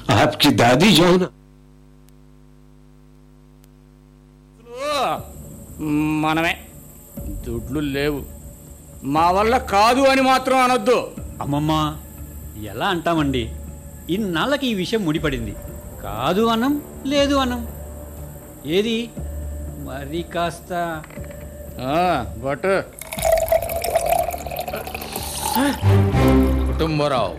आपकी दादी जो है ना మనమే దుడ్లు లేవు మా వల్ల కాదు అని మాత్రం అనొద్దు అమ్మమ్మ ఎలా అంటామండి ఇన్నాళ్ళకి ఈ విషయం ముడిపడింది కాదు అనం లేదు అనం ఏది మరి కాస్త బట్ కుటుంబరావు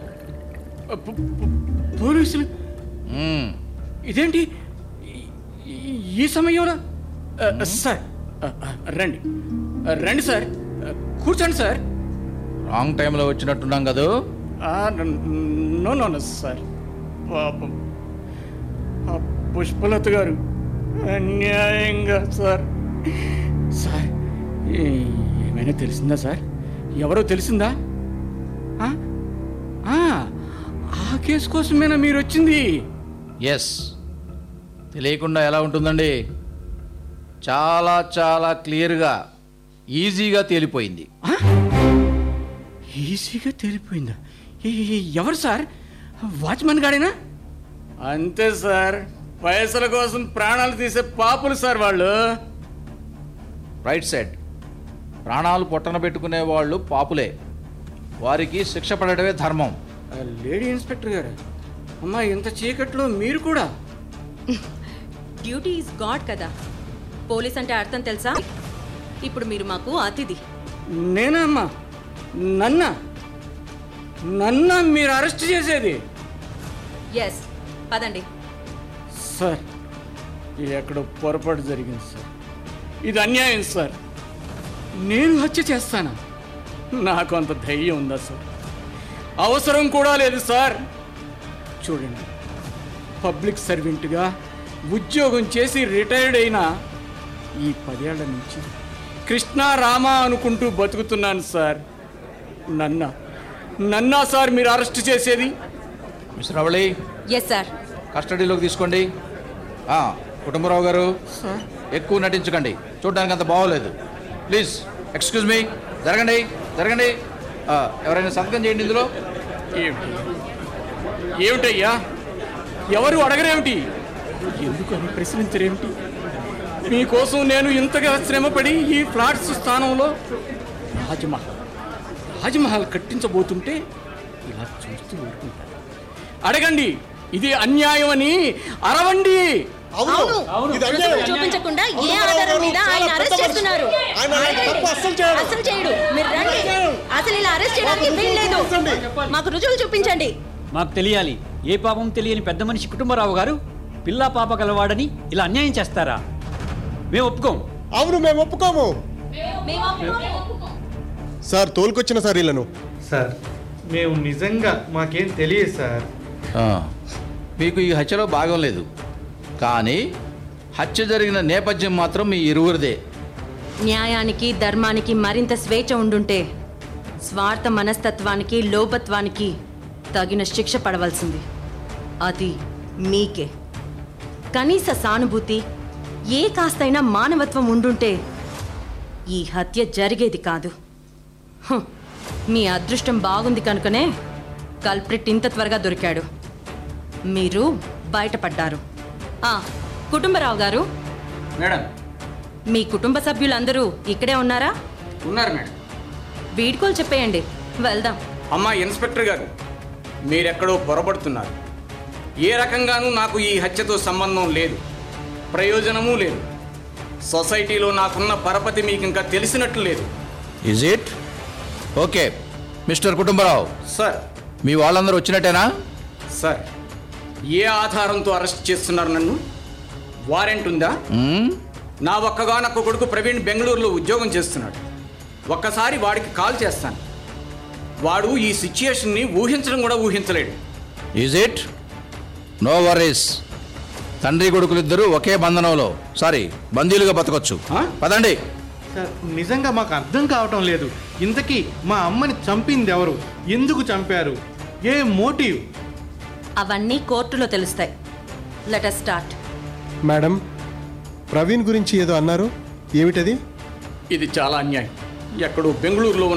పోలీసులు మ్మ్. ఇదేంటి ఈ- ఈ- ఈ సమయంలో ఆ, సార్ ఆ, ఆ, రండి ఆ, రండి సార్ ఆ, కూర్చోండి సార్ రాంగ్ టైంలో వచ్చినట్టున్నాం కదూ ఆ, న- నో నో నో సార్ పాపం ఆ పుష్పలత గారు అన్యాయంగా సార్ సార్ ఏ- ఏమైనా తెలిసిందా సార్ ఎవరో తెలిసిందా ఆ? ఆ, ఆ కేసు కోసమేనా మీరు వచ్చింది ఎస్ తెలియకుండా ఎలా ఉంటుందండి చాలా చాలా క్లియర్గా ఈజీగా తేలిపోయింది ఈజీగా తేలిపోయిందా ఏ- ఏ- ఎవరు సార్ వాచ్మెన్ గాడేనా అంతే సార్ పైసల కోసం ప్రాణాలు తీసే పాపులు సార్ వాళ్ళు రైట్ సైడ్ ప్రాణాలు పొట్టన పెట్టుకునే వాళ్ళు పాపులే వారికి శిక్ష పడటమే ధర్మం ఆ లేడీ ఇన్స్పెక్టర్ గారు అమ్మా ఇంత చీకట్లో మీరు కూడా డ్యూటీ ఈజ్ గాడ్ కదా పోలీస్ అంటే అర్థం తెలుసా ఇప్పుడు మీరు మాకు అతిథి నేనా అమ్మా నన్న నన్న మీరు అరెస్ట్ చేసేది ఎస్ పదండి సార్ ఇది ఎక్కడో పొరపాటు జరిగింది సార్ ఇది అన్యాయం సార్ నేను హత్య చేస్తానా నాకు అంత ధైర్యం ఉందా సార్ అవసరం కూడా లేదు సార్ చూడండి పబ్లిక్ సర్వెంట్గా ఉద్యోగం చేసి రిటైర్డ్ అయిన ఈ పదేళ్ల నుంచి కృష్ణ రామ అనుకుంటూ బతుకుతున్నాను సార్ నన్న నన్నా సార్ మీరు అరెస్ట్ చేసేది మిస్టర్ అవళి ఎస్ సార్ కస్టడీలోకి తీసుకోండి ఆ, కుటుంబరావు గారు సార్ ఎక్కువ నటించకండి చూడడానికి అంత బాగోలేదు ప్లీజ్ ఎక్స్క్యూజ్ మీ జరగండి జరగండి ఆ, ఎవరైనా సంతకం చేయండి ఇందులో ఏమిటి ఏమిటయ్యా ఎవరు అడగరేమిటి ఎందుకని ప్రశ్నించరేమిటి మీకోసం నేను ఇంతగా శ్రమపడి ఈ ఫ్లాట్స్ స్థానంలో రాజమహల్ రాజమహల్ కట్టించబోతుంటే ఇలా చూస్తూ ఊరుకుంటాను అడగండి ఇది అన్యాయం అని అరవండి అవును రుజువులు చూపించకుండా ఏ ఆధారం మీద ఆయన అరెస్ట్ చేస్తున్నారు అసలు చేయడు మీరు రండి అసలు ఇలా అరెస్ట్ చేయడానికి వీల్లేదు మాకు రుజువులు చూపించండి మాకు తెలియాలి ఏ పాపం తెలియని పెద్ద మనిషి కుటుంబరావు గారు పిల్లా పాప గలవాడని ఇలా అన్యాయం చేస్తారా మేము ఒప్పుకోం అవును మేము ఒప్పుకోము సార్ తోలుకొచ్చిన సార్ వీళ్ళను సార్ మేము నిజంగా మాకేం తెలియదు సార్ ఆ, మీకు ఈ హత్యలో భాగం లేదు కానీ హత్య జరిగిన నేపథ్యం మాత్రం మీ ఇరువురిదే న్యాయానికి ధర్మానికి మరింత స్వేచ్ఛ ఉండుంటే స్వార్థ మనస్తత్వానికి లోపత్వానికి తగిన శిక్ష పడవలసింది అది మీకే కనీస సానుభూతి ఏ కాస్తైనా మానవత్వం ఉండుంటే ఈ హత్య జరిగేది కాదు హ్, మీ అదృష్టం బాగుంది కనుకనే కల్ప్రిట్ ఇంత త్వరగా దొరికాడు మీరు బయటపడ్డారు ఆ, కుటుంబరావు గారు మేడం మీ కుటుంబ సభ్యులందరూ ఇక్కడే ఉన్నారా ఉన్నారు మేడం వీడ్కోలు చెప్పేయండి వెళ్దాం అమ్మా ఇన్స్పెక్టర్ గారు మీరెక్కడో పొరపడుతున్నారు ఏ రకంగానూ నాకు ఈ హత్యతో సంబంధం లేదు ప్రయోజనమూ లేదు సొసైటీలో నాకున్న పరపతి మీకు ఇంకా తెలిసినట్లు లేదు is it okay mister Kutumbarao sir మీ వాళ్ళందరూ వచ్చినట్టేనా సార్ ఏ ఆధారంతో అరెస్ట్ చేస్తున్నారు నన్ను వారెంట్ ఉందా మ్మ్? నా ఒక్కగానొక్క కొడుకు ప్రవీణ్ బెంగళూరులో ఉద్యోగం చేస్తున్నాడు ఒక్కసారి వాడికి కాల్ చేస్తాను వాడు ఈ సిచ్యుయేషన్ని ఊహించడం కూడా ఊహించలేడు ఈజ్ ఇట్ నో వరీస్ తండ్రి కొడుకులిద్దరూ ఒకే బంధనంలో సారీ బందీలుగా బతకొచ్చు ఆ? పదండి సార్ నిజంగా మాకు అర్థం కావటం లేదు ఇంతకీ మా అమ్మని చంపింది ఎవరు ఎందుకు చంపారు ఏ మోటివ్ అవన్నీ కోర్టులో తెలుస్తాయి లెట్ స్టార్ట్ మేడం ప్రవీణ్ గురించి ఏదో అన్నారు ఏమిటది ఇది చాలా అన్యాయం ఎక్కడో బెంగళూరులో ఉన్న